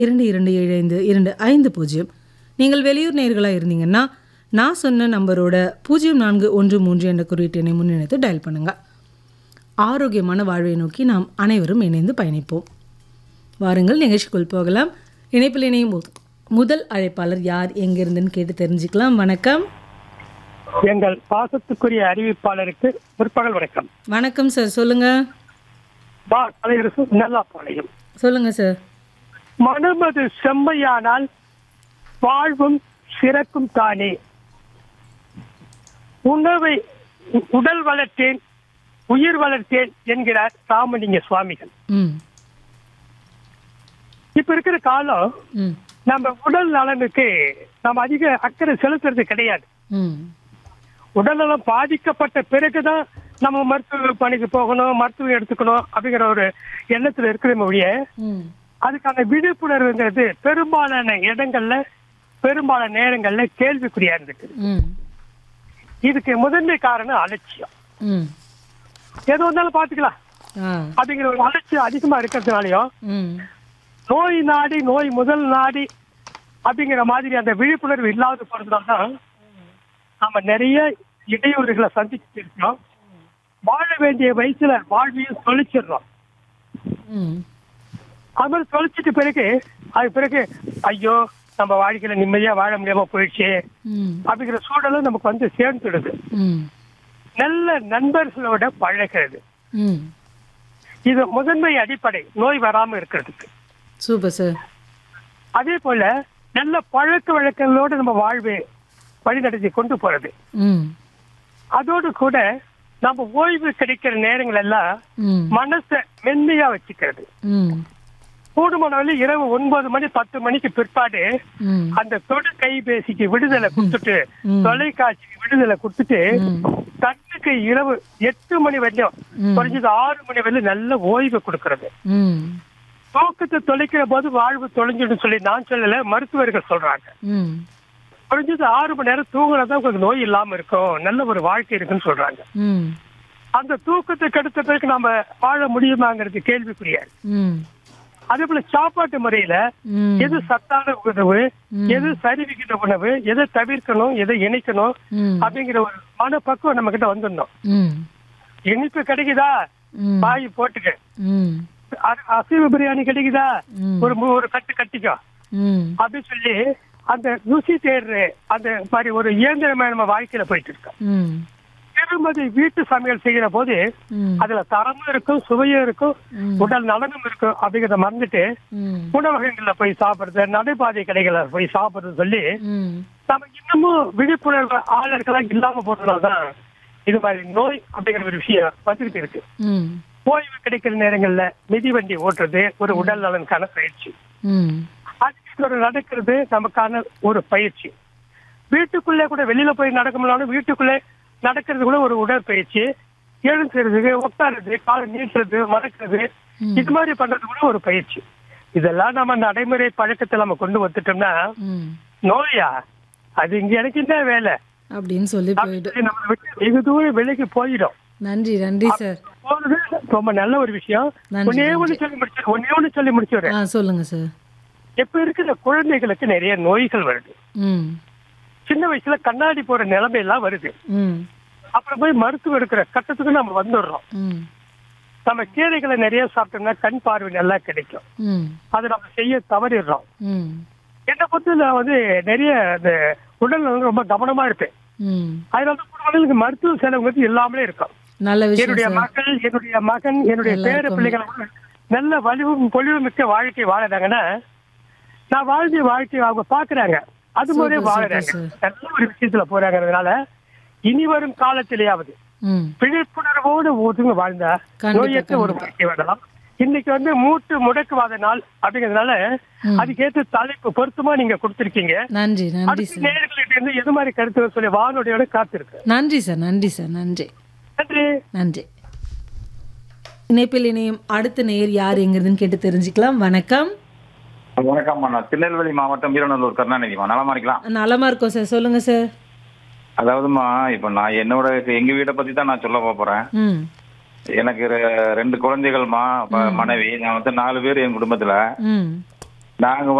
இரண்டு இரண்டு ஏழு ஐந்து இரண்டு ஐந்து பூஜ்ஜியம் நீங்கள் வெளியூர் நேர்களாக இருந்தீங்கன்னா நான் சொன்ன நம்பரோட பூஜ்ஜியம் நான்கு ஒன்று மூன்று என்ற குறியீட்டினை முன்னிணைத்து டயல் பண்ணுங்கள் ஆரோக்கியமான வாழ்வை நோக்கி நாம் அனைவரும் இணைந்து பயணிப்போம் வாருங்கள் நிகழ்ச்சிக்குள் போகலாம் இணைப்பில் இணையும் மு- முதல் அழைப்பாளர் யார் எங்கிருந்துன்னு கேட்டு தெரிஞ்சுக்கலாம் வணக்கம் எங்கள் பாசத்துக்குரிய அறிவிப்பாளருக்கு முற்பகல் வணக்கம் வணக்கம் சார் சொல்லுங்கள் பா கலையரசு நல்லா பாளையம் சொல்லுங்கள் சார் மனமது செம்மையானால் வாழ்வும் சிறக்கும் தானே உணவை உ- உடல் வளர்த்தேன் உயிர் வளர்த்தேன் என்கிறார் ராமலிங்க சுவாமிகள் ம் இப்ப இருக்கிற காலம் ம் நம்ம உடல் நலனுக்கு நம்ம அதிக அக்கறை செலுத்துறது கிடையாது ம் உடல்நலம் பாதிக்கப்பட்ட பிறகுதான் நம்ம மருத்துவ பணிக்கு போகணும் மருத்துவம் எடுத்துக்கணும் அப்படிங்கிற ஒரு எண்ணத்துல இருக்கிற மொழிய ம் அதுக்கான விழிப்புணர்வுங்கிறது பெரும்பாலான இடங்கள்ல பெரும்பாலான நேரங்கள்ல கேள்விக்குறியா இருந்துட்டு ம் இதுக்கு முதன்மை காரணம் அலட்சியம் ம் எது வந்தாலும் பாத்துக்கலாம் ஆ அப்படிங்கிற ஒரு அலட்சியம் அதிகமா இருக்கிறதுனாலயும் ம் நோய் நாடி நோய் முதல் நாடி அப்படிங்கிற மாதிரி அந்த விழிப்புணர்வு இல்லாத போறதுனால தான் நாம நிறைய இடையூறுகளை சந்திச்சுட்டு இருக்கோம் வாழ வேண்டிய வயசுல வாழ்வையும் தொலைச்சிடுறோம் ம் அது மாதிரி தொலைச்சிட்டு பிறகு அது பிறகு ஐயோ நம்ம வாழ்க்கையில நிம்மதியா வாழ முடியாம போயிடுச்சு ம் அப்படிங்கிற சூழலும் நமக்கு வந்து சேர்ந்துடுது ம் நல்ல நண்பர்களோட பழகிறது ம் இது முதன்மை அடிப்படை நோய் வராம இருக்கிறதுக்கு சூப்பர் சார் அதே போல நல்ல பழக்க வழக்கங்களோட நம்ம வாழ்வை வழிநடத்தி கொண்டு போறது ம் அதோடு கூட நம்ம ஓய்வு கிடைக்கிற நேரங்கள் எல்லாம் ம் மனசை மென்மையா வச்சுக்கிறது ம் கூடுமானவரை இரவு ஒன்பது மணி பத்து மணிக்கு பிற்பாடு ம் அந்த தொடு கைபேசிக்கு விடுதலை கொடுத்துட்டு ம். தொலைக்காட்சிக்கு விடுதலை கொடுத்துட்டு ம். கண்ணுக்கு இரவு எட்டு மணி வரையும் ம். குறைஞ்சது ஆறு மணி வரையும் நல்ல ஓய்வு கொடுக்கறது ம் தூக்கத்தை தொலைக்கிற போது வாழ்வு தொலைஞ்சிடும் சொல்லி நான் சொல்லல மருத்துவர்கள் சொல்றாங்க ம் குறைஞ்சது ஆறு மணி நேரம் தூங்குறதா உங்களுக்கு நோய் இல்லாம இருக்கும் நல்ல ஒரு வாழ்க்கை இருக்குன்னு சொல்றாங்க ம் அந்த தூக்கத்தை கெடுத்த பிறகு நம்ம வாழ முடியுமாங்கிறது கேள்விக்குரியாது ம் அதே போல சாப்பாட்டு முறையில ம் எது சத்தான உணவு எது சரிவிகித உணவு எதை தவிர்க்கணும் எதை இணைக்கணும் ம் அப்படிங்கிற ஒரு மனப்பக்குவம் நம்ம கிட்ட வந்துடணும் ம் இனிப்பு கிடைக்குதா ம் பாய் போட்டுக்க ம் அ- அசைவ பிரியாணி கிடைக்குதா ம். ஒரு மு- ஒரு கட்டு கட்டிக்கோ ம் அப்படின்னு சொல்லி அந்த ருசி தேடுற அந்த மாதிரி ஒரு இயந்திரமா நம்ம வாழ்க்கையில போயிட்டு இருக்கோம் ம் திருமதி வீட்டு சமையல் செய்யற போது ம் அதுல தரமும் இருக்கும் சுவையும் இருக்கும் ம். உடல் நலனும் இருக்கும் அப்படிங்கறத மறந்துட்டு ம் உணவகங்கள்ல போய் சாப்பிடுறது நடைபாதை கடைகள்ல போய் சாப்பிடுறது சொல்லி ம் நம்ம இன்னமும் விழிப்புணர்வு ஆளர்களா இல்லாம போறதுனாலதான் இது மாதிரி நோய் அப்படிங்கிற ஒரு விஷயம் வந்துட்டு இருக்கு ம் ஓய்வு கிடைக்கிற நேரங்கள்ல மிதிவண்டி ஓட்டுறது ஒரு உடல் நலனுக்கான பயிற்சி ம் அதுக்கு ஒரு நடக்கிறது நமக்கான ஒரு பயிற்சி வீட்டுக்குள்ளே கூட வெளியில போய் நடக்க முடியலாலும் வீட்டுக்குள்ளே நடக்கிறது கூட ஒரு உடற்பயிற்சி எழுந்துறது உட்காருறது காலை நீட்டுறது மறக்கிறது இது மாதிரி பண்றது கூட ஒரு பயிற்சி இதெல்லாம் நம்ம நடைமுறை பழக்கத்தை நம்ம கொண்டு வந்துட்டோம்னா ம் நோயா அது இங்க எனக்கு என்ன வேலை அப்படின்னு சொல்லி போயிடும் அப்படி நம்ம விட்டு வெகு தூரம் விலைக்கு போயிடும் நன்றி நன்றி சார் போறது ரொம்ப நல்ல ஒரு விஷயம் நன்றி, ஒன்னே ஒண்ணு சொல்லி முடிச்சு ஒன்னே ஒண்ணு சொல்லி முடிச்சுறேன் ஆ சொல்லுங்க சார் இப்ப இருக்கிற குழந்தைகளுக்கு நிறைய நோய்கள் வருது ம் சின்ன வயசுல கண்ணாடி போற நிலைமை எல்லாம் வருது ம் அப்புறம் போய் மருத்துவம் எடுக்கிற கட்டத்துக்கு நம்ம வந்துடுறோம் ம் நம்ம கீரைகளை நிறைய சாப்பிட்டோம்னா கண் பார்வை நல்லா கிடைக்கும் ம் அதை நம்ம செய்ய தவறிடுறோம் ம் என்னை பொறுத்து நான் வந்து நிறைய இந்த உடல் நலன் ரொம்ப கவனமா இருப்பேன் ம் அதனால தான் குடும்பங்களுக்கு மருத்துவ செலவுங்கிறது இல்லாமலே இருக்கும் நல்ல விஷயம் என்னுடைய சார் மக்கள் என்னுடைய மகன் என்னுடைய பேர எல்லாருக்கும். பிள்ளைகள் கூட நல்ல வலிவும் பொலிவு மிக்க வாழ்க்கை வாழறாங்கன்னா நான் வாழ்ந்த வாழ்க்கையை அவங்க பாக்குறாங்க அது மாதிரி Super, வாழறாங்க super, நல்ல ஒரு விஷயத்துல போறாங்கிறதுனால இனி வரும் காலத்திலேயாவது ம் விழிப்புணர்வோடு ஒதுங்க வாழ்ந்தா கண்டிப்பா, நோயற்ற ஒரு கண்டிப்பா. வாழ்க்கை வாழலாம் இன்னைக்கு வந்து மூட்டு முடக்குவாத நாள் அப்படிங்கறதுனால ம். அதுக்கேற்ற தலைப்பு பொருத்தமா நீங்க கொடுத்திருக்கீங்க நன்றி நன்றி அடுத்த சார் நேயர்கள்ட்ட இருந்து எது மாதிரி கருத்து சொல்லி வானொலியோட காத்திருக்கு நன்றி சார் நன்றி சார் நன்றி நன்றி நன்றி இணைப்பில் இணையும் அடுத்த நேயர் யார் எங்கிறதுன்னு கேட்டு தெரிஞ்சுக்கலாம் வணக்கம் வணக்கம்மா நான் திருநெல்வேலி மாவட்டம் வீரநல்லூர் கருணாநிதிமா நலமா இருக்கலாம் நலமா இருக்கோம் சார் சொல்லுங்க சார் அதாவதுமா இப்ப நான் என்னோட எங்க வீட்டை பத்தி தான் நான் சொல்ல போறேன் ம் எனக்கு ரெ- ரெண்டு குழந்தைகள்மா ப- மனைவி நான் வந்து நாலு பேர் என் குடும்பத்துல ம் நாங்க